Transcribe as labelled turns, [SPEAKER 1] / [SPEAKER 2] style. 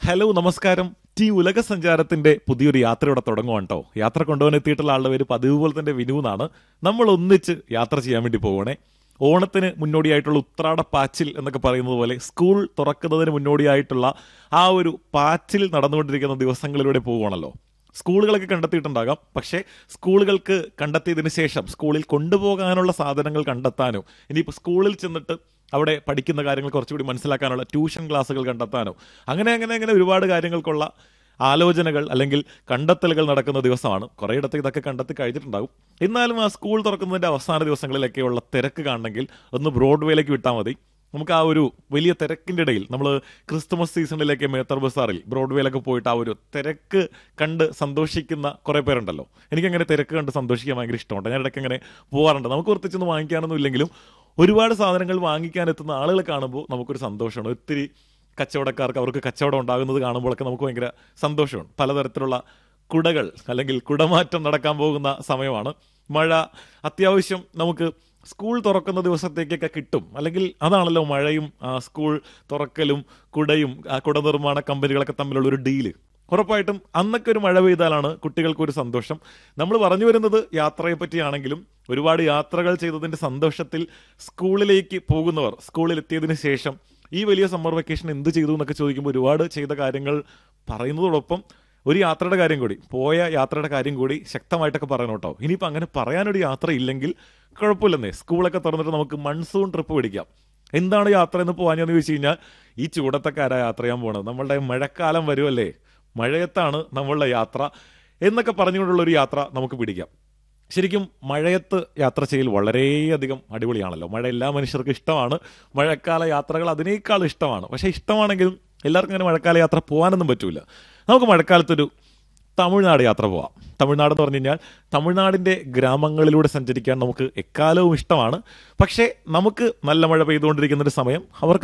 [SPEAKER 1] hello നമസ്കാരം T ഉലക സഞ്ചാരത്തിന്റെ പുതിയൊരു യാത്രയോടെ തുടങ്ങുവാണ് കേട്ടോ യാത്ര കൊണ്ടുപോകാൻ എത്തിയിട്ടുള്ള ആളുടെ പേര് പതിവ് പോലെ തന്നെ വിനു എന്നാണ് നമ്മൾ ഒന്നിച്ച് യാത്ര ചെയ്യാൻ വേണ്ടി പോകണേ ഓണത്തിന് മുന്നോടിയായിട്ടുള്ള ഉത്രാട പാച്ചിൽ എന്നൊക്കെ പറയുന്നത് പോലെ സ്കൂൾ തുറക്കുന്നതിന് മുന്നോടിയായിട്ടുള്ള ആ ഒരു പാച്ചിൽ നടന്നുകൊണ്ടിരിക്കുന്ന ദിവസങ്ങളിലൂടെ പോവുകയാണല്ലോ സ്കൂളുകളൊക്കെ കണ്ടെത്തിയിട്ടുണ്ടാകാം പക്ഷേ സ്കൂളുകൾക്ക് കണ്ടെത്തിയതിന് ശേഷം സ്കൂളിൽ കൊണ്ടുപോകാനുള്ള സാധനങ്ങൾ കണ്ടെത്താനോ ഇനിയിപ്പോൾ സ്കൂളിൽ ചെന്നിട്ട് അവിടെ പഠിക്കുന്ന കാര്യങ്ങൾ കുറച്ചുകൂടി മനസ്സിലാക്കാനുള്ള ട്യൂഷൻ ക്ലാസ്സുകൾ കണ്ടെത്താനോ അങ്ങനെ അങ്ങനെ അങ്ങനെ ഒരുപാട് കാര്യങ്ങൾക്കുള്ള ആലോചനകൾ അല്ലെങ്കിൽ കണ്ടെത്തലുകൾ നടക്കുന്ന ദിവസമാണ് കുറേയിടത്ത് ഇതൊക്കെ കണ്ടെത്തി കഴിഞ്ഞിട്ടുണ്ടാകും എന്നാലും ആ സ്കൂൾ തുറക്കുന്നതിൻ്റെ അവസാന ദിവസങ്ങളിലൊക്കെയുള്ള തിരക്ക് കാണണമെങ്കിൽ ഒന്ന് ബ്രോഡ്വേയിലേക്ക് വിട്ടാൽ മതി നമുക്ക് ആ ഒരു വലിയ തിരക്കിൻ്റെ ഇടയിൽ നമ്മൾ ക്രിസ്തുമസ് സീസണിലേക്ക് മേത്തർ ബസാറിൽ ബ്രോഡ്വേയിലൊക്കെ പോയിട്ട് ആ ഒരു തിരക്ക് കണ്ട് സന്തോഷിക്കുന്ന കുറേ പേരുണ്ടല്ലോ എനിക്കങ്ങനെ തിരക്ക് കണ്ട് സന്തോഷിക്കാൻ ഭയങ്കര ഇഷ്ടമുണ്ട് ഞാൻ ഇടയ്ക്ക് അങ്ങനെ പോകാറുണ്ട് നമുക്ക് കുറച്ചൊന്നും വാങ്ങിക്കാനൊന്നും ഇല്ലെങ്കിലും ഒരുപാട് സാധനങ്ങൾ വാങ്ങിക്കാൻ എത്തുന്ന ആളുകളെ കാണുമ്പോൾ നമുക്കൊരു സന്തോഷമാണ് ഒത്തിരി കച്ചവടക്കാർക്ക് അവർക്ക് കച്ചവടം ഉണ്ടാകുന്നത് കാണുമ്പോഴൊക്കെ നമുക്ക് ഭയങ്കര സന്തോഷമാണ് പലതരത്തിലുള്ള കുടകൾ അല്ലെങ്കിൽ കുടമാറ്റം നടക്കാൻ പോകുന്ന സമയമാണ് മഴ അത്യാവശ്യം നമുക്ക് സ്കൂൾ തുറക്കുന്ന ദിവസത്തേക്കൊക്കെ കിട്ടും അല്ലെങ്കിൽ അതാണല്ലോ മഴയും ആ, സ്കൂൾ തുറക്കലും കുടയും ആ കുട നിർമ്മാണ കമ്പനികളൊക്കെ തമ്മിലുള്ള ഒരു ഡീല് ഉറപ്പായിട്ടും അന്നൊക്കെ ഒരു മഴ പെയ്താലാണ് കുട്ടികൾക്ക് ഒരു സന്തോഷം നമ്മൾ പറഞ്ഞു വരുന്നത് യാത്രയെ പറ്റിയാണെങ്കിലും ഒരുപാട് യാത്രകൾ ചെയ്തതിന്റെ സന്തോഷത്തിൽ സ്കൂളിലേക്ക് പോകുന്നവർ സ്കൂളിൽ എത്തിയതിനു ശേഷം ഈ വലിയ സമ്മർ വെക്കേഷൻ എന്ത് ചെയ്തു എന്നൊക്കെ ചോദിക്കുമ്പോൾ ഒരുപാട് ചെയ്ത കാര്യങ്ങൾ പറയുന്നതോടൊപ്പം ഒരു യാത്രയുടെ കാര്യം കൂടി പോയ യാത്രയുടെ കാര്യം കൂടി ശക്തമായിട്ടൊക്കെ പറയണം കേട്ടോ ഇനിയിപ്പോൾ അങ്ങനെ പറയാനൊരു യാത്ര ഇല്ലെങ്കിൽ കുഴപ്പമില്ലെന്നേ സ്കൂളൊക്കെ തുറന്നിട്ട് നമുക്ക് മൺസൂൺ ട്രിപ്പ് പിടിക്കാം എന്താണ് യാത്ര എന്ന് പോകാനെന്ന് ചോദിച്ചു കഴിഞ്ഞാൽ ഈ ചൂടത്തൊക്കെ ആരാ യാത്ര ചെയ്യാൻ പോകണത് നമ്മളുടെ മഴക്കാലം വരുമല്ലേ മഴയത്താണ് നമ്മളുടെ യാത്ര എന്നൊക്കെ പറഞ്ഞുകൊണ്ടുള്ള ഒരു യാത്ര നമുക്ക് പിടിക്കാം ശരിക്കും മഴയത്ത് യാത്ര ചെയ്യൽ വളരെയധികം അടിപൊളിയാണല്ലോ മഴ എല്ലാ മനുഷ്യർക്കും ഇഷ്ടമാണ് മഴക്കാല യാത്രകൾ അതിനേക്കാൾ ഇഷ്ടമാണ് പക്ഷേ ഇഷ്ടമാണെങ്കിലും എല്ലാവർക്കും അങ്ങനെ മഴക്കാല യാത്ര പോകാനൊന്നും പറ്റൂല നമുക്ക് മഴക്കാലത്തൊരു തമിഴ്നാട് യാത്ര പോവാം തമിഴ്നാട് എന്ന് പറഞ്ഞു കഴിഞ്ഞാൽ തമിഴ്നാടിൻ്റെ ഗ്രാമങ്ങളിലൂടെ സഞ്ചരിക്കാൻ നമുക്ക് എക്കാലവും ഇഷ്ടമാണ് പക്ഷേ നമുക്ക് നല്ല മഴ പെയ്തുകൊണ്ടിരിക്കുന്ന ഒരു സമയം അവർക്ക്